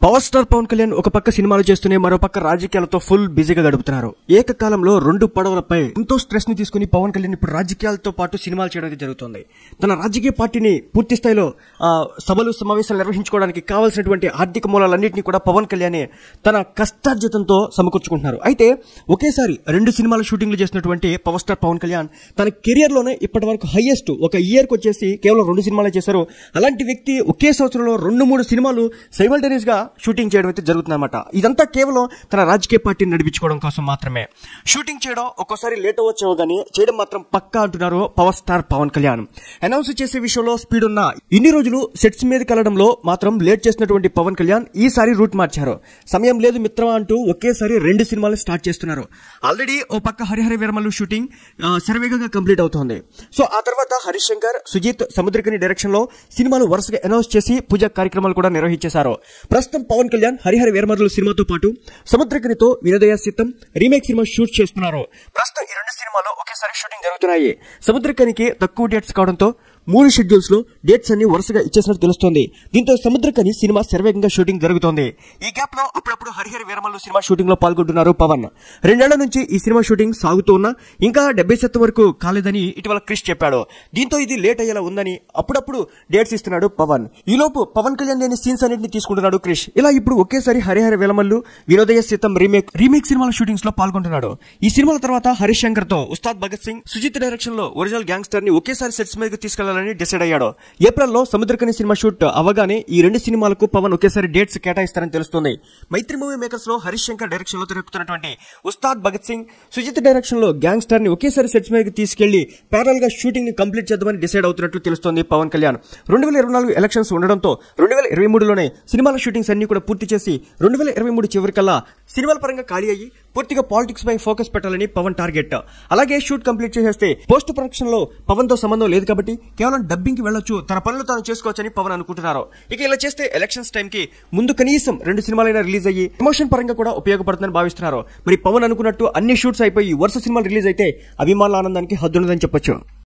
power star Pawan Kalyan ఒక పక్క సినిమాలు చేస్తూనే మరో పక్క రాజకీయాలతో ఫుల్ బిజీగా గడుపుతున్నారు ఏకకాలంలో రెండు పడవలపై ఎంతో స్ట్రెస్ ని తీసుకుని పవన్ కళ్యాణ్ ఇప్పుడు రాజకీయాలతో పాటు సినిమాలు చేయడం అయితే జరుగుతుంది తన రాజకీయ పార్టీని పూర్తి స్థాయిలో ఆ, సభలు సమావేశాలు నిర్వహించుకోవడానికి కావాల్సినటువంటి ఆర్థిక మూలాలన్నింటినీ కూడా పవన్ కళ్యాణ్ తన కష్టార్జితంతో సమకూర్చుకుంటున్నారు అయితే ఒకేసారి రెండు సినిమాల షూటింగ్లు చేసినటువంటి పవర్ స్టార్ పవన్ కళ్యాణ్ తన కెరియర్ లోనే ఇప్పటి వరకు హైయెస్ట్ ఒక ఇయర్ కి వచ్చేసి కేవలం రెండు సినిమాలే చేశారు అలాంటి వ్యక్తి ఒకే సంవత్సరంలో రెండు మూడు సినిమాలు సైమల్టేనియస్ గా షూటింగ్ చేయడం అయితే జరుగుతుందన్నమాట ఇదంతా కేవలం తన రాజకీయ పార్టీని నడిపించుకోవడం కోసం మాత్రమే షూటింగ్ చేయడం ఒక్కోసారి లేట్ అవ్వచ్చేమో కానీ చేయడం మాత్రం పక్కా అంటున్నారు power star Pawan Kalyan announce చేసే విషయంలో స్పీడ్ ఉన్న ఇన్ని రోజులు సెట్స్ మీద కలడంలో మాత్రం లేట్ చేసినటువంటి పవన్ కళ్యాణ్ ఈసారి రూట్ మార్చారు సమయం లేదు మిత్రమా అంటూ ఒకేసారి రెండు సినిమాలు స్టార్ట్ చేస్తున్నారు ఆల్రెడీ ఓ పక్క హరిహర వీరమల్లు షూటింగ్ ఆ, శరవేగంగా కంప్లీట్ అవుతోంది సో ఆ తర్వాత హరీష్ శంకర్ సుజిత్ సముద్రకని డైరెక్షన్ లో సినిమాలు వరుసగా అనౌన్స్ చేసి పూజా కార్యక్రమాలు కూడా నిర్వహించేశారు ప్రస్తుతం పవన్ కళ్యాణ్ హరిహర వీరమల్లు సినిమాతో పాటు సముద్రకనితో వినోదయ సిద్ధం రీమేక్ సినిమా షూట్ చేస్తున్నారు ప్రస్తుతం ఈ రెండు సినిమాలు ఒకేసారి షూటింగ్ జరుగుతున్నాయి సముద్రకనికి తక్కువ డేట్స్ కావడంతో మూడు షెడ్యూల్స్ లో డేట్స్ అన్ని వరుసగా ఇచ్చేసినట్టు తెలుస్తోంది దీంతో సముద్రకని సినిమా శరవేగంగా షూటింగ్ జరుగుతోంది ఈ గ్యాప్ లో అప్పుడప్పుడు హరిహర వీరమల్లు సినిమా షూటింగ్ లో పాల్గొంటున్నారు పవన్ రెండేళ్ల నుంచి ఈ సినిమా షూటింగ్ సాగుతూ ఉన్నా ఇంకా డెబ్బై శాతం వరకు కాలేదని ఇటీవల క్రిష్ చెప్పాడు దీంతో ఇది లేట్ అయ్యేలా ఉందని అప్పుడప్పుడు డేట్స్ ఇస్తున్నాడు పవన్ ఈలోపు పవన్ కళ్యాణ్ లేని సీన్స్ అన్నింటిని తీసుకుంటున్నాడు క్రిష్ ఇలా ఇప్పుడు ఒకేసారి హరిహర వీరమల్లు వినోదయ సీతం రీమేక్ రీమేక్ సినిమాల షూటింగ్స్ లో పాల్గొంటున్నాడు ఈ సినిమాల తర్వాత హరీష్ శంకర్ తో ఉస్తాద్ భగత్ సింగ్ సుజిత్ డైరెక్షన్ లో ఒరిజినల్ గ్యాంగ్స్టర్ ని ఒకేసారి సెట్స్ మీదకి తీసుకెళ్లాలని డిసైడ్ అయ్యాడు ఏప్రిల్ లో సముద్రకని సినిమా షూట్ అవగానే ఈ రెండు సినిమాలకు పవన్ ఒకేసారి డేట్స్ కేటాయిస్తారని తెలుస్తుంది మైత్రి మూవీ మేకర్స్ లో హరీష్ శంకర్ డైరెక్షన్ లో తిరుగుతున్నటువంటి ఉస్తాద్ భగత్ సింగ్ సుజిత్ డైరెక్షన్ లో గ్యాంగ్స్టర్ ని ఒకేసారి సెట్స్ మీదకి తీసుకెళ్లి ప్యారల్ గా షూటింగ్ ని కంప్లీట్ చేద్దామని డిసైడ్ అవుతున్నట్లు తెలుస్తోంది పవన్ కళ్యాణ్ రెండు వేల ఇరవై నాలుగు ఎలక్షన్స్ ఉండడంతో రెండు వేల ఇరవై మూడులోనే సినిమాల షూటింగ్స్ అన్ని కూడా పూర్తి చేసి రెండు వేల ఇరవై మూడు చివరికల్లా సినిమాల పరంగా ఖాళీ అయ్యి పూర్తిగా పాలిటిక్స్ పై ఫోకస్ పెట్టాలని పవన్ టార్గెట్ అలాగే షూట్ కంప్లీట్ చేసేస్తే పోస్ట్ ప్రొడక్షన్ లో పవన్ తో సంబంధం లేదు కాబట్టి కేవలం డబ్బింగ్ కి వెళ్ళొచ్చు తన పనులు తాను చేసుకోవచ్చని పవన్ అనుకుంటున్నారు ఇక ఇలా చేస్తే ఎలక్షన్స్ టైం కి ముందు కనీసం రెండు సినిమాలైనా రిలీజ్ అయ్యి ప్రమోషన్ పరంగా కూడా ఉపయోగపడుతుందని భావిస్తున్నారు మరి పవన్ అనుకున్నట్టు అన్ని షూట్స్ అయిపోయి వరుస సినిమాలు రిలీజ్ అయితే అభిమానుల ఆనందానికి హద్దున్నదని చెప్పొచ్చు